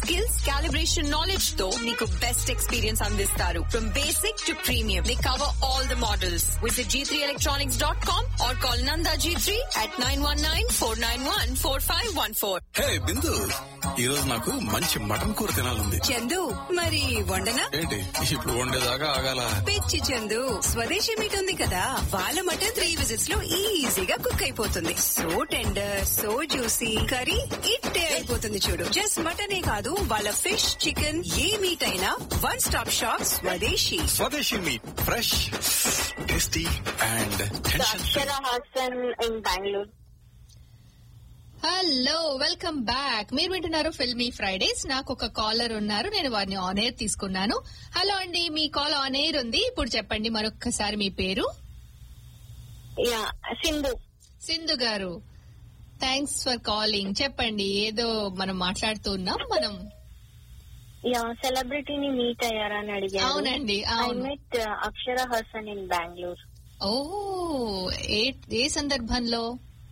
Skills calibration knowledge తో మీకు best experience అందిస్తారు from basic to premium they cover all the models visit G three electronics dot com or call Nanda G three at nine one nine four nine one four five one four hey Bindu ఈ రోజు నాకు మంచి mutton కూర తినాలంది చందు మరి వండనా ఏంటి ఇప్పుడు వండేదాకా ఆగాల పిచ్చి చందు స్వదేశీ మీట్ ఉంది కదా వాళ్ళ మటన్ త్రీ విజిట్స్ లో ఈజీగా కుక్ అయిపోతుంది so tender so juicy curry ఇట్టే అయిపోతుంది చూడు జస్ట్ మటనే కాదు వాళ్ళ ఫిష్ చికెన్ ఏ మీట్ అయినా one stop shop Swadeshi Swadeshi meat fresh tasty and tension Akshara Hassan in Bangalore. Hello welcome back మీరు వింటున్నారు ఫిల్మీ ఫ్రైడేస్ నాకు ఒక కాలర్ ఉన్నారు నేను వారిని ఆన్ ఎయిర్ తీసుకున్నాను హలో అండి మీ కాల్ ఆన్ ఎయిర్ ఉంది ఇప్పుడు చెప్పండి మరొక్కసారి మీ పేరు Yeah, Sindhu. సింధు గారు థ్యాంక్స్ ఫర్ కాలింగ్ చెప్పండి ఏదో మనం మాట్లాడుతున్నాం మనం Yeah, celebrity ని మీట్ అయ్యారని అడిగారు అవునండి ఐ అవును met Akshara Haasan in Bengaluru oh ఏ ఏ సందర్భంలో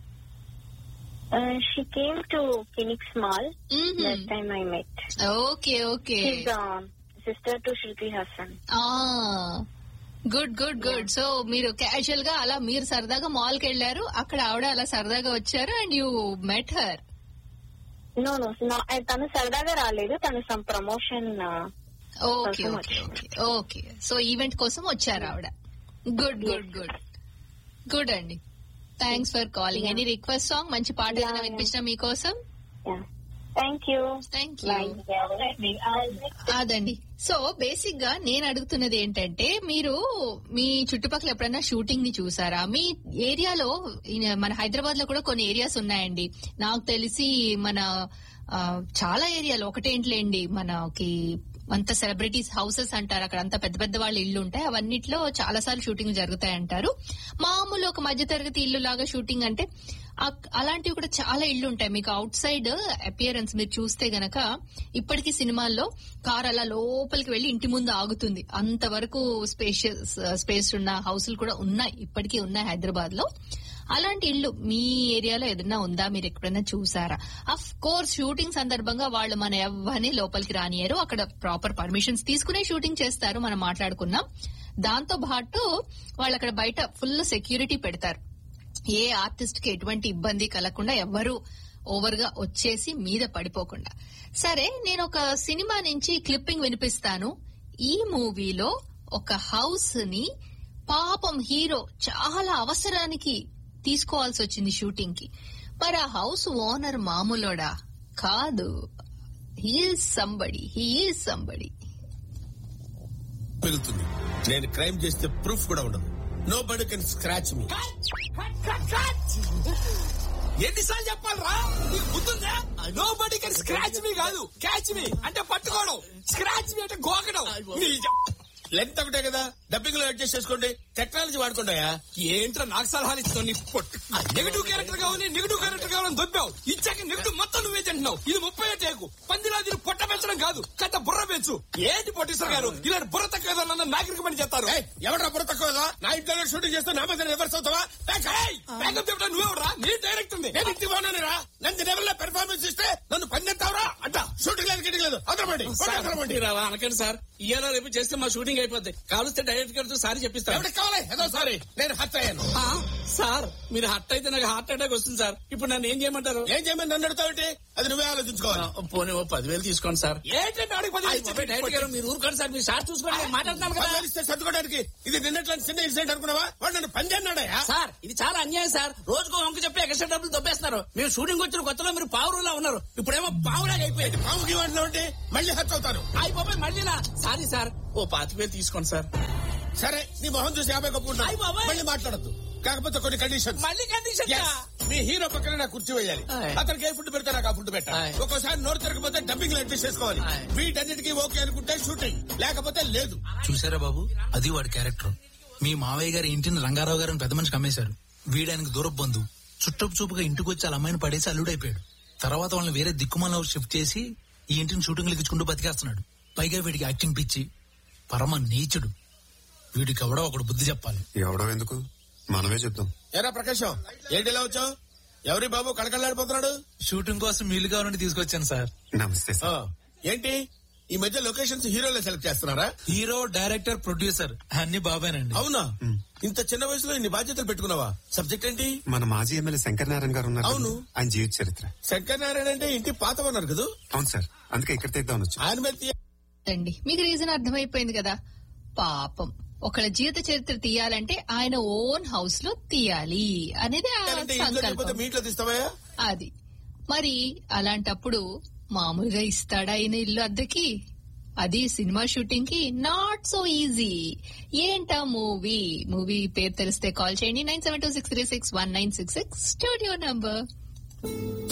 she came to Phoenix mall that time I met okay okay sister to Shruti Haasan good good good so మీరు క్యాజువల్ గా అలా మీరు సరదాగా మాల్ కి వెళ్ళారు అక్కడ ఆవిడ అలా సరదాగా వచ్చారు and you met her no no తను సరదాగా రాలేదు తను సమ్ ప్రమోషన్ ఓకే కోసం okay okay okay so event కోసం వచ్చారు ఆవిడ గుడ్ గుడ్ గుడ్ గుడ్ అండి thanks for calling any request song మంచి పాట ఏదైనా Yeah. వినిపించిన మీకోసం థ్యాంక్ యూ థ్యాంక్ యూ అదండి సో బేసిక్ గా నేను అడుగుతున్నది ఏంటంటే మీరు మీ చుట్టుపక్కల ఎప్పుడైనా షూటింగ్ ని చూసారా మీ ఏరియాలో ఈ- మన హైదరాబాద్ లో కూడా కొన్ని ఏరియాస్ ఉన్నాయండి నాకు తెలిసి మన ఆ, చాలా ఏరియాలు ఒకటేంట్లేండి మనకి అంత సెలబ్రిటీస్ హౌసెస్ అంటారు అక్కడ అంత పెద్ద పెద్ద వాళ్ళ ఇల్లు ఉంటాయి అవన్నిట్లో చాలా సార్లు షూటింగ్ జరుగుతాయి అంటారు మామూలు ఒక మధ్యతరగతి ఇల్లు లాగా షూటింగ్ అంటే అక్- అలాంటివి కూడా చాలా ఇల్లు ఉంటాయి మీకు అవుట్ సైడ్ అపియరెన్స్ మీరు చూస్తే గనక ఇప్పటికీ సినిమాల్లో కార్ అలా లోపలికి వెళ్లి ఇంటి ముందు ఆగుతుంది అంతవరకు స్పేషియస్ స్పేస్ ఉన్న హౌసులు కూడా ఉన్నాయి ఇప్పటికీ ఉన్నాయి హైదరాబాద్ లో అలాంటి ఇల్లు మీ ఏరియాలో ఏదైనా ఉందా మీరు ఎప్పుడైనా చూసారా అఫ్ కోర్స్ షూటింగ్ సందర్భంగా వాళ్ళు మన ఎవరిని లోపలికి రానియరు అక్కడ ప్రాపర్ పర్మిషన్స్ తీసుకునే షూటింగ్ చేస్తారు మనం మాట్లాడుకున్నాం దాంతో పాటు వాళ్ళు అక్కడ బయట ఫుల్ సెక్యూరిటీ పెడతారు ఏ ఆర్టిస్ట్ కి ఎటువంటి ఇబ్బంది కలగకుండా ఎవ్వరూ ఓవర్ గా వచ్చేసి మీద పడిపోకుండా సరే నేను ఒక సినిమా నుంచి క్లిప్పింగ్ వినిపిస్తాను ఈ మూవీలో ఒక హౌస్ ని పాపం హీరో చాలా అవసరానికి తీసుకోవాల్సి వచ్చింది షూటింగ్ కి మరి ఆ హౌస్ ఓనర్ మామూలోడా కాదు హీఈస్ సంబడి హీఈస్ సంబడి పెరుగుతుంది నేను క్రైమ్ చేస్తే ప్రూఫ్ కూడా ఉండదు నో బడి కెన్ స్క్రాచ్ మీ ఎన్నిసార్లు చెప్పాలరా నీకు గుర్తుందా nobody can scratch me కాదు క్యాచ్ మీ అంటే పట్టుకోవడం స్క్రాచ్ మీ అంటే గోకడం నీ లెంత్ ఒకటే కదా డబ్బింగ్ లో అడ్జస్ట్ చేసుకోండి టెక్నాలజీ వాడుకుంటాయా ఏంట్రా నాకు సలహాలు ఇస్తావు నీ పొట్టు నెగిటివ్ క్యారెక్టర్ కావాలి నెగిటివ్ క్యారెక్టర్ కావాలని దొబ్బావు ఇచ్చాక నెగిటివ్ మొత్తం నువ్వే తింటున్నావు ఇది ముప్పై టేకు పందిలా దీన్ని పొట్ట పెంచడం కాదు కట్ట బుర్ర పెంచు ఏంటి పొట్టిస్తారు గారు ఇలాంటి బుర్ర తక్కువ నన్ను నాగరిక పని చేస్తారు ఎవరా బుర్ర తక్కువ నా ఇంట్లో షూటింగ్ చేస్తే నా మీద రివర్స్ అవుతావా బ్యాకప్ చెప్పడం నువ్వెవరా నీ డైరెక్ట్ ఉంది నేను ఇంటి బాగున్నానురా నంది లెవెల్ లో పెర్ఫార్మెన్స్ ఇస్తే నన్ను పన్నెత్తావరా అంట షూటింగ్ లేదు గిటింగ్ లేదు అదరమండి అదరమండి రావా అనకండి సార్ ఇయ్యాల రేపు చేస్తే మా షూటింగ్ అయిపోద్ది కావలిస్తే డైరెక్ట్ గారితో సారి చెప్పిస్తాను ఎవరికి కావాలి ఏదో సారీ నేను హత్య అయ్యాను ఆ, సార్ మీరు హట్ అయితే నాకు హార్ట్ అటాక్ వస్తుంది సార్ ఇప్పుడు నన్ను ఏం చేయమంటారు ఏం చేయమని నన్ను అడుగుతావేంటి అది నువ్వే ఆలోచించుకోవాలి పోనీ ఓ పదివేలు తీసుకోండి సార్ డైరెక్ట్ గారు మీరు ఊరుకోండి సార్ మీరు సార్ చూసుకోండి నేను మాట్లాడుతున్నాను కదా పదివేలు ఇస్తే సర్దుకోవడానికి ఇది నిన్నట్లాంటి చిన్న ఇన్సిడెంట్ అనుకున్నావా వాడు నన్ను పని చేయన్నాడయా సార్ ఇది చాలా అన్యాయం సార్ రోజుకో వంక చెప్పి ఎక్స్ట్రా డబ్బులు దొబ్బేస్తున్నారు మీరు షూటింగ్ వచ్చిన కొత్తలో మీరు పావురులా ఉన్నారు ఇప్పుడేమో పావులాగా అయిపోయింది పాముకి వాటిలో ఉంటే మళ్ళీ హత్య అవుతాను అయిపోయి మళ్ళీ సారీ సార్ ఓ పాతి వేలు తీసుకోండి సార్ సరే నీ మొహం చూసి యాభై అయ్ కప్పుకుంటా బాబాయ్. మళ్ళీ మాట్లాడద్దు కాకపోతే కొన్ని కండిషన్ మళ్ళీ కండిషన్ మీ హీరో పక్కన నాకు కుర్చీ వేయాలి ఆయ్. అతనికి ఏ ఫుడ్ పెడితే నాకు ఆ ఫుడ్ పెట్టాలి ఆయ్. ఒక్కోసారి నోరు తిరగకపోతే డబ్బింగ్ అడ్జస్ట్ చేసుకోవాలి ఆయ్. వీటన్నిటికీ ఓకే అనుకుంటే షూటింగ్ లేకపోతే లేదు చూసారా బాబు అది వాడి క్యారెక్టర్ మీ మావయ్య గారి ఇంటిని రంగారావు గారిని పెద్ద మనిషి కమ్మేశారు వీడానికి దూరపు బంధు చుట్టపు చూపుగా ఇంటికి వచ్చి వాళ్ళ అమ్మాయిని పడేసి అల్లుడైపోయాడు తర్వాత వాళ్ళని వేరే దిక్కుమాల షిఫ్ట్ చేసి ఈ ఇంటిని షూటింగ్ ఇచ్చుకుంటూ బతికేస్తున్నాడు పైగా వీడికి యాక్టింగ్ పిచ్చి పరమ నీచుడు వీడికి ఎవడో ఒకడు బుద్ధి చెప్పాలి ఎవడో ఎందుకు మనమే చెప్తాం ఏరా ప్రకాశం ఏంటి ఇలా వచ్చావు ఎవరి బాబు కడకళ్ళాడిపోతున్నాడు షూటింగ్ కోసం మీలు కావాలని తీసుకొచ్చాను సార్ నమస్తే ఆ, సార్ ఏంటి ఈ మధ్య లొకేషన్స్ హీరోలే సెలెక్ట్ చేస్తున్నారా హీరో డైరెక్టర్ ప్రొడ్యూసర్ అన్ని బాబానండి అవునా ఇంత చిన్న వయసులో ఇన్ని బాధ్యతలు పెట్టుకున్నావా సబ్జెక్ట్ ఏంటి మన మాజీ ఎమ్మెల్యే శంకర్ నారాయణ గారు ఉన్నారు అవును. కదా, ఆయన జీవిత చరిత్ర శంకర్ నారాయణ అంటే ఇంటి పాతవన్నారు కదా అవును సార్ అందుకే ఇక్కడ తెద్దామని వచ్చి ఆయన మీద తీయ- అండి మీకు రీజన్ అర్థమైపోయింది కదా పాపం ఒకళ్ళ జీవిత చరిత్ర తీయాలంటే ఆయన ఓన్ హౌస్ లో తీయాలి అనేది ఆ అంటే ఇంట్లో లేకపోతే సంకల్పం మీ ఇంట్లో తీస్తావా అది మరి అలాంటప్పుడు మామూలుగా ఇస్తాడా ఆయన ఇల్లు అద్దెకి అది సినిమా షూటింగ్ కి నాట్ సో ఈజీ ఏంటా మూవీ మూవీ పేరు తెలిస్తే కాల్ చేయండి nine seven two six three six one nine six six studio number